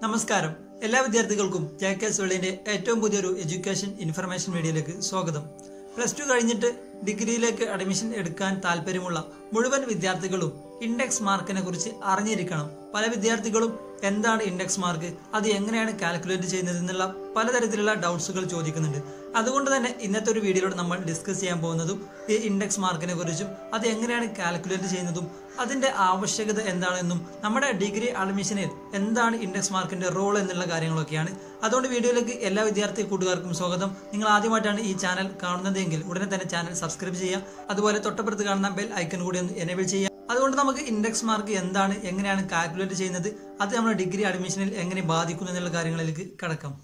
നമസ്കാരം എല്ലാ വിദ്യാർത്ഥികൾക്കും ജെ കെ സോളിന്റെ ഏറ്റവും പുതിയൊരു എഡ്യൂക്കേഷൻ ഇൻഫർമേഷൻ മീഡിയയിലേക്ക് സ്വാഗതം പ്ലസ് ടു കഴിഞ്ഞിട്ട് ഡിഗ്രിയിലേക്ക് അഡ്മിഷൻ എടുക്കാൻ താല്പര്യമുള്ള മുഴുവൻ വിദ്യാർത്ഥികളും ഇൻഡെക്സ് മാർക്കിനെ കുറിച്ച് അറിഞ്ഞിരിക്കണം പല വിദ്യാർത്ഥികളും എന്താണ് ഇൻഡെക്സ് മാർക്ക് അത് എങ്ങനെയാണ് കാൽക്കുലേറ്റ് ചെയ്യുന്നത് എന്നുള്ള പലതരത്തിലുള്ള ഡൗട്ട്സുകൾ ചോദിക്കുന്നുണ്ട് അതുകൊണ്ട് തന്നെ ഇന്നത്തെ ഒരു വീഡിയോയിലൂടെ നമ്മൾ ഡിസ്കസ് ചെയ്യാൻ പോകുന്നതും ഈ ഇൻഡെക്സ് മാർക്കിനെ കുറിച്ചും അത് എങ്ങനെയാണ് കാൽക്കുലേറ്റ് ചെയ്യുന്നതും അതിന്റെ ആവശ്യകത എന്താണെന്നും നമ്മുടെ ഡിഗ്രി അഡ്മിഷനിൽ എന്താണ് ഇൻഡെക്സ് മാർക്കിന്റെ റോൾ എന്നുള്ള കാര്യങ്ങളൊക്കെയാണ് അതുകൊണ്ട് വീഡിയോയിലേക്ക് എല്ലാ വിദ്യാർത്ഥി കൂട്ടുകാർക്കും സ്വാഗതം നിങ്ങൾ ആദ്യമായിട്ടാണ് ഈ ചാനൽ കാണുന്നതെങ്കിൽ ഉടനെ തന്നെ ചാനൽ സബ്സ്ക്രൈബ് ചെയ്യുക അതുപോലെ തൊട്ടപ്പുറത്ത് കാണുന്ന ബെൽ ഐക്കൺ കൂടി ഒന്ന് എനേബിൾ ചെയ്യുക അതുകൊണ്ട് നമുക്ക് ഇൻഡെക്സ് മാർക്ക് എന്താണ് എങ്ങനെയാണ് കാൽക്കുലേറ്റ് ചെയ്യുന്നത് അത് നമ്മുടെ ഡിഗ്രി അഡ്മിഷനിൽ എങ്ങനെ ബാധിക്കുന്നു എന്നുള്ള കാര്യങ്ങളിലേക്ക് കടക്കാം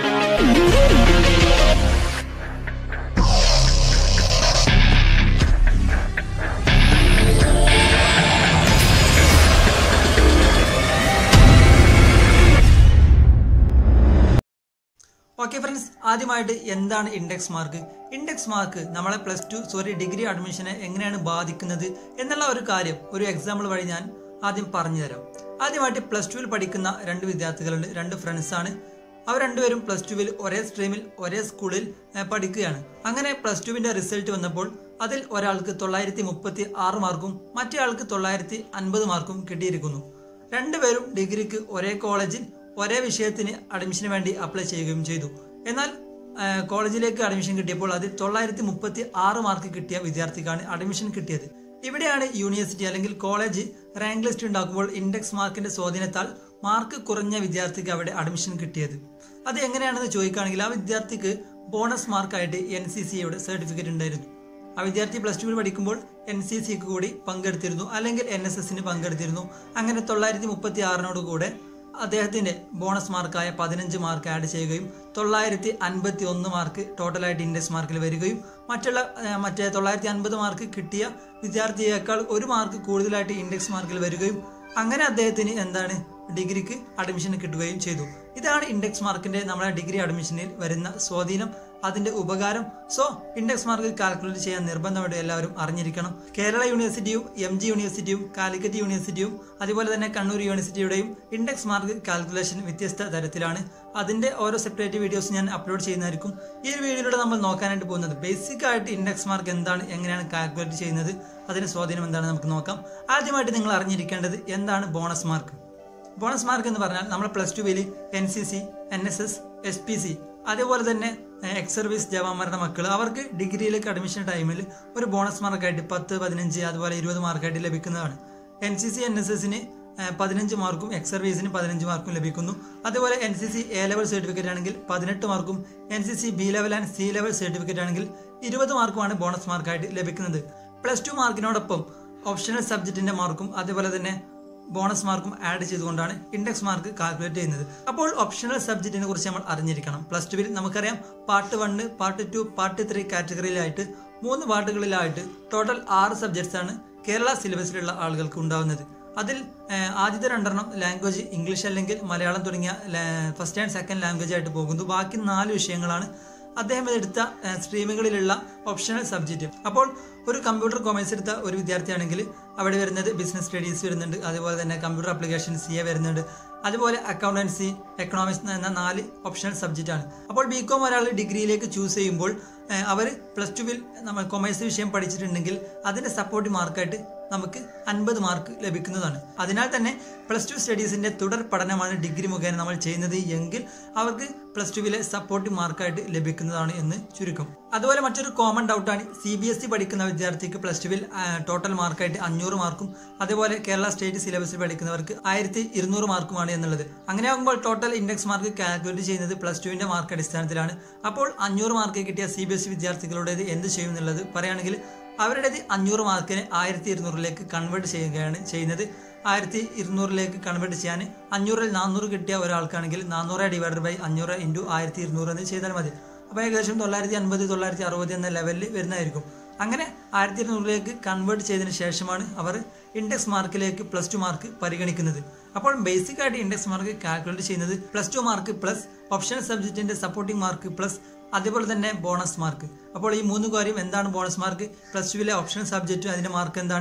ഓക്കെ ഫ്രണ്ട്സ് ആദ്യമായിട്ട് എന്താണ് ഇൻഡെക്സ് മാർക്ക് ഇൻഡെക്സ് മാർക്ക് നമ്മളെ പ്ലസ് ടു സോറി ഡിഗ്രി അഡ്മിഷനെ എങ്ങനെയാണ് ബാധിക്കുന്നത് എന്നുള്ള ഒരു കാര്യം ഒരു എക്സാമ്പിൾ വഴി ഞാൻ ആദ്യം പറഞ്ഞുതരാം ആദ്യമായിട്ട് പ്ലസ് ടുവിൽ പഠിക്കുന്ന രണ്ട് വിദ്യാർത്ഥികളുണ്ട് രണ്ട് ഫ്രണ്ട്സ് ആണ് അവർ രണ്ടുപേരും പ്ലസ് ടുവിൽ ഒരേ സ്ട്രീമിൽ ഒരേ സ്കൂളിൽ ഏഹ്, പഠിക്കുകയാണ് അങ്ങനെ പ്ലസ് ടുവിന്റെ റിസൾട്ട് വന്നപ്പോൾ അതിൽ ഒരാൾക്ക് തൊള്ളായിരത്തി മുപ്പത്തി ആറ് മാർക്കും മറ്റേ ആൾക്ക് തൊള്ളായിരത്തി അൻപത് മാർക്കും കിട്ടിയിരിക്കുന്നു രണ്ടുപേരും ഡിഗ്രിക്ക് ഒരേ കോളേജിൽ ഒരേ വിഷയത്തിന് അഡ്മിഷന് വേണ്ടി അപ്ലൈ ചെയ്യുകയും ചെയ്തു എന്നാൽ ആ, കോളേജിലേക്ക് അഡ്മിഷൻ കിട്ടിയപ്പോൾ അതിൽ തൊള്ളായിരത്തി മുപ്പത്തി ആറ് മാർക്ക് കിട്ടിയ വിദ്യാർത്ഥിക്കാണ് അഡ്മിഷൻ കിട്ടിയത് ഇവിടെയാണ് യൂണിവേഴ്സിറ്റി അല്ലെങ്കിൽ കോളേജ് റാങ്ക് ലിസ്റ്റ് ഉണ്ടാക്കുമ്പോൾ ഇൻഡെക്സ് മാർക്കിന്റെ സ്വാധീനത്താൽ മാർക്ക് കുറഞ്ഞ വിദ്യാർത്ഥിക്ക് അവിടെ അഡ്മിഷൻ കിട്ടിയത് അത് എങ്ങനെയാണെന്ന് ചോദിക്കുകയാണെങ്കിൽ ആ വിദ്യാർത്ഥിക്ക് ബോണസ് മാർക്കായിട്ട് എൻ സി സിയുടെ സർട്ടിഫിക്കറ്റ് ഉണ്ടായിരുന്നു ആ വിദ്യാർത്ഥി പ്ലസ് ടുവിൽ പഠിക്കുമ്പോൾ എൻ സി സിക്ക് കൂടി പങ്കെടുത്തിരുന്നു അല്ലെങ്കിൽ എൻ എസ് എസിന് പങ്കെടുത്തിരുന്നു അങ്ങനെ തൊള്ളായിരത്തി മുപ്പത്തി ആറിനോട് കൂടെ അദ്ദേഹത്തിന്റെ ബോണസ് മാർക്കായ പതിനഞ്ച് മാർക്ക് ആഡ് ചെയ്യുകയും തൊള്ളായിരത്തി അൻപത്തി ഒന്ന് മാർക്ക് ടോട്ടലായിട്ട് ഇൻഡെക്സ് മാർക്കിൽ വരികയും മറ്റുള്ള ആ, മറ്റേ തൊള്ളായിരത്തി അൻപത് മാർക്ക് കിട്ടിയ വിദ്യാർത്ഥിയേക്കാൾ ഒരു മാർക്ക് കൂടുതലായിട്ട് ഇൻഡെക്സ് മാർക്കിൽ വരികയും അങ്ങനെ അദ്ദേഹത്തിന് എന്താണ് ഡിഗ്രിക്ക് അഡ്മിഷൻ കിട്ടുകയും ചെയ്തു ഇതാണ് ഇൻഡെക്സ് മാർക്കിന്റെ നമ്മുടെ ഡിഗ്രി അഡ്മിഷനിൽ വരുന്ന സ്വാധീനം അതിന്റെ ഉപകാരം സോ ഇൻഡെക്സ് മാർക്ക് കാൽക്കുലേറ്റ് ചെയ്യാൻ നിർബന്ധമായിട്ട് എല്ലാവരും അറിഞ്ഞിരിക്കണം കേരള യൂണിവേഴ്സിറ്റിയും എം ജി യൂണിവേഴ്സിറ്റിയും കാലിക്കറ്റ് യൂണിവേഴ്സിറ്റിയും അതുപോലെ തന്നെ കണ്ണൂർ യൂണിവേഴ്സിറ്റിയുടെയും ഇൻഡെക്സ് മാർക്ക് കാൽക്കുലേഷൻ വ്യത്യസ്ത തരത്തിലാണ് അതിന്റെ ഓരോ സെപ്പറേറ്റ് വീഡിയോസ് ഞാൻ അപ്ലോഡ് ചെയ്യുന്നതായിരിക്കും ഈ ഒരു വീഡിയോയിലൂടെ നമ്മൾ നോക്കാനായിട്ട് പോകുന്നത് ബേസിക് ആയിട്ട് ഇൻഡെക്സ് മാർക്ക് എന്താണ് എങ്ങനെയാണ് കാൽക്കുലേറ്റ് ചെയ്യുന്നത് അതിന്റെ സ്വാധീനം എന്താണ് നമുക്ക് നോക്കാം ആദ്യമായിട്ട് നിങ്ങൾ അറിഞ്ഞിരിക്കേണ്ടത് എന്താണ് ബോണസ് മാർക്ക് ബോണസ് മാർക്ക് എന്ന് പറഞ്ഞാൽ നമ്മൾ പ്ലസ് ടുവിൽ N C C N S S S P C അതേപോലെ തന്നെ എക്സ് സർവീസ് ജവാന്മാരുടെ മക്കൾ അവർക്ക് ഡിഗ്രിയിലേക്ക് അഡ്മിഷൻ ടൈമിൽ ഒരു ബോണസ് മാർക്കായിട്ട് പത്ത് പതിനഞ്ച് അതുപോലെ ഇരുപത് മാർക്കായിട്ട് ലഭിക്കുന്നതാണ് N C C N S എസിന് പതിനഞ്ച് മാർക്കും എക്സ് സർവീസിന് പതിനഞ്ച് മാർക്കും ലഭിക്കുന്നു അതുപോലെ N C C A level certificate ആണെങ്കിൽ പതിനെട്ട് മാർക്കും N C C B level and C level certificate ആണെങ്കിൽ ഇരുപത് മാർക്കുമാണ് ബോണസ് മാർക്കായിട്ട് ലഭിക്കുന്നത് പ്ലസ് ടു മാർക്കിനോടൊപ്പം ഓപ്ഷണൽ സബ്ജക്റ്റിന്റെ മാർക്കും അതേപോലെ തന്നെ ബോണസ് മാർക്കും ആഡ് ചെയ്തുകൊണ്ടാണ് ഇൻഡെക്സ് മാർക്ക് കാൽക്കുലേറ്റ് ചെയ്യുന്നത് അപ്പോൾ ഓപ്ഷണൽ സബ്ജക്റ്റിനെ കുറിച്ച് നമ്മൾ അറിഞ്ഞിരിക്കണം പ്ലസ് ടുവിൽ നമുക്കറിയാം part one part two part three കാറ്റഗറിയിലായിട്ട് മൂന്ന് പാർട്ടുകളിലായിട്ട് ടോട്ടൽ ആറ് സബ്ജക്ട്സ് ആണ് കേരള സിലബസിലുള്ള ആളുകൾക്ക് ഉണ്ടാവുന്നത് അതിൽ ഏഹ്, ആദ്യത്തെ രണ്ടെണ്ണം ലാംഗ്വേജ് ഇംഗ്ലീഷ് അല്ലെങ്കിൽ മലയാളം തുടങ്ങിയ ഫസ്റ്റ് ആൻഡ് സെക്കൻഡ് ലാംഗ്വേജ് ആയിട്ട് പോകുന്നു ബാക്കി നാല് വിഷയങ്ങളാണ് അദ്ദേഹം എടുത്ത ഏഹ്, സ്ട്രീമുകളിലുള്ള ഓപ്ഷണൽ സബ്ജക്റ്റ് അപ്പോൾ ഒരു കമ്പ്യൂട്ടർ കൊമേഴ്സ് എടുത്ത ഒരു വിദ്യാർത്ഥിയാണെങ്കിൽ അവിടെ വരുന്നത് ബിസിനസ് സ്റ്റഡീസ് വരുന്നുണ്ട് അതുപോലെ തന്നെ കമ്പ്യൂട്ടർ ആപ്ലിക്കേഷൻ സി എ വരുന്നുണ്ട് അതുപോലെ അക്കൗണ്ടൻസി എക്കണോമിക്സ് എന്ന നാല് ഓപ്ഷണൽ സബ്ജക്റ്റ് ആണ് അപ്പോൾ ബി കോം ഒരാൾ ഡിഗ്രിയിലേക്ക് ചൂസ് ചെയ്യുമ്പോൾ അവർ പ്ലസ് ടുവിൽ നമ്മൾ കൊമേഴ്സ് വിഷയം പഠിച്ചിട്ടുണ്ടെങ്കിൽ അതിന്റെ സപ്പോർട്ട് മാർക്കായിട്ട് നമുക്ക് അൻപത് മാർക്ക് ലഭിക്കുന്നതാണ് അതിനാൽ തന്നെ പ്ലസ് ടു സ്റ്റഡീസിന്റെ തുടർ പഠനമാണ് ഡിഗ്രി മുഖേന നമ്മൾ ചെയ്യുന്നത് എങ്കിൽ അവർക്ക് പ്ലസ് ടുവിലെ സപ്പോർട്ട് മാർക്കായിട്ട് ലഭിക്കുന്നതാണ് എന്ന് ചുരുക്കം അതുപോലെ മറ്റൊരു കോമൺ ഡൗട്ടാണ് സി ബി എസ് ഇ പഠിക്കുന്ന വിദ്യാർത്ഥിക്ക് പ്ലസ് ടുവിൽ ടോട്ടൽ മാർക്കായിട്ട് അഞ്ഞൂറ് മാർക്കും അതേപോലെ കേരള സ്റ്റേറ്റ് സിലബസിൽ പഠിക്കുന്നവർക്ക് ആയിരത്തി ഇരുന്നൂറ് മാർക്കുമാണ് എന്നുള്ളത് അങ്ങനെയാകുമ്പോൾ ടോട്ടൽ ഇൻഡെക്സ് മാർക്ക് കാൽക്കുലേറ്റ് ചെയ്യുന്നത് പ്ലസ് ടുവിന്റെ മാർക്ക് അടിസ്ഥാനത്തിലാണ് അപ്പോൾ അഞ്ഞൂറ് മാർക്ക് കിട്ടിയ സി ബി എസ് ഇ വിദ്യാർത്ഥികളുടേത് എന്ത് ചെയ്യും എന്നുള്ളത് പറയുകയാണെങ്കിൽ അവരുടേത് അഞ്ഞൂറ് മാർക്കിനെ ആയിരത്തി ഇരുന്നൂറിലേക്ക് കൺവേർട്ട് ചെയ്യുകയാണ് ചെയ്യുന്നത് ആയിരത്തി ഇരുന്നൂറിലേക്ക് കൺവേർട്ട് ചെയ്യാൻ അഞ്ഞൂറിൽ നാനൂറ് കിട്ടിയ ഒരാൾക്കാണെങ്കിൽ നാനൂറ് ഡിവൈഡഡ് ബൈ അഞ്ഞൂറ് ഇൻറ്റു ആയിരത്തി ഇരുന്നൂറ് എന്ന് ചെയ്താൽ മതി അപ്പോൾ ഏകദേശം തൊള്ളായിരത്തി അൻപത് തൊള്ളായിരത്തി അറുപത് എന്ന ലെവലിൽ വരുന്നതായിരിക്കും അങ്ങനെ ആയിരത്തി ഇരുന്നൂറിലേക്ക് കൺവേർട്ട് ചെയ്തതിന് ശേഷമാണ് അവർ ഇൻഡെക്സ് മാർക്കിലേക്ക് പ്ലസ് ടു മാർക്ക് പരിഗണിക്കുന്നത് അപ്പോൾ ബേസിക് ആയിട്ട് ഇൻഡെക്സ് മാർക്ക് കാൽക്കുലേറ്റ് ചെയ്യുന്നത് plus two mark plus optional സബ്ജക്റ്റിന്റെ സപ്പോർട്ടിംഗ് മാർക്ക് പ്ലസ് അതേപോലെ തന്നെ ബോണസ് മാർക്ക് അപ്പോൾ ഈ മൂന്ന് കാര്യം എന്താണ് ബോണസ് മാർക്ക് പ്ലസ് ടുവിലെ ഓപ്ഷണൽ സബ്ജക്റ്റ് അതിന്റെ മാർക്ക് എന്താണ്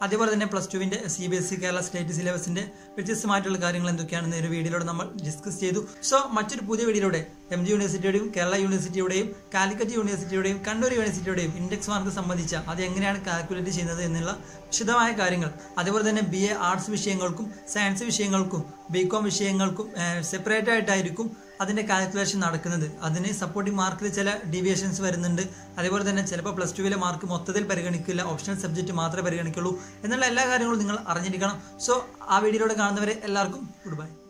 അതേപോലെ തന്നെ പ്ലസ് ടുവിന്റെ C B S E Kerala state സിലബസിന്റെ വ്യത്യസ്തമായിട്ടുള്ള കാര്യങ്ങൾ എന്തൊക്കെയാണെന്ന് ഒരു വീഡിയോയിലൂടെ നമ്മൾ ഡിസ്കസ് ചെയ്തു സോ മറ്റൊരു പുതിയ വീഡിയോയിലൂടെ എം ജി യൂണിവേഴ്സിറ്റിയുടെയും കേരള യൂണിവേഴ്സിറ്റിയുടെയും കാലിക്കറ്റ് യൂണിവേഴ്സിറ്റിയുടെയും കണ്ണൂർ യൂണിവേഴ്സിറ്റിയുടെയും ഇൻഡെക്സ് മാർക്ക് സംബന്ധിച്ച അത് എങ്ങനെയാണ് കാൽക്കുലേറ്റ് ചെയ്യുന്നത് എന്നുള്ള വിശദമായ കാര്യങ്ങൾ അതേപോലെ തന്നെ ബി എ ആർട്സ് വിഷയങ്ങൾക്കും സയൻസ് വിഷയങ്ങൾക്കും ബി കോം വിഷയങ്ങൾക്കും സെപ്പറേറ്റ് ആയിട്ടായിരിക്കും അതിന്റെ കാൽക്കുലേഷൻ നടക്കുന്നത് അതിന് സപ്പോർട്ടിംഗ് മാർക്കിൽ ചില ഡീവിയേഷൻസ് വരുന്നുണ്ട് അതേപോലെ തന്നെ ചിലപ്പോൾ പ്ലസ് ടുവിലെ മാർക്ക് മൊത്തത്തിൽ പരിഗണിക്കില്ല ഓപ്ഷണൽ സബ്ജക്റ്റ് മാത്രമേ പരിഗണിക്കുള്ളൂ എന്നുള്ള എല്ലാ കാര്യങ്ങളും നിങ്ങൾ അറിഞ്ഞിരിക്കണം സോ ആ വീഡിയോയിലൂടെ കാണുന്നവരെ എല്ലാവർക്കും ഗുഡ് ബൈ